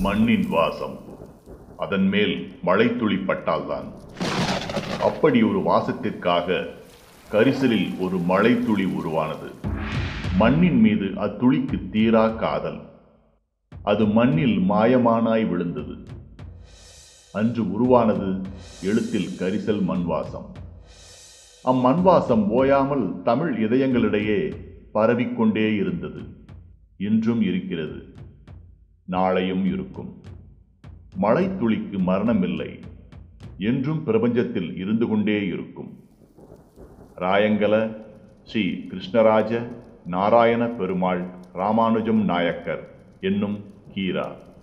மண்ணின் வாசம் அதன் மேல் மழைத்துளி பட்டால்தான் அப்படி ஒரு வாசத்திற்காக கரிசலில் ஒரு மழைத்துளி உருவானது மண்ணின் மீது அத்துளிக்கு தீரா காதல் அது மண்ணில் மாயமானாய் விழுந்தது அன்று உருவானது எழுத்தில் கரிசல் மண்வாசம் அம்மண்வாசம் ஓயாமல் தமிழ் இதயங்களிடையே பரவிக்கொண்டே இருந்தது இன்றும் இருக்கிறது நாளையும் இருக்கும் மழைத்துளிக்கு மரணமில்லை என்றும் பிரபஞ்சத்தில் இருந்து கொண்டே இருக்கும் ராயங்கல ஸ்ரீ கிருஷ்ணராஜ நாராயண பெருமாள் ராமானுஜம் நாயக்கர் என்னும் கீரா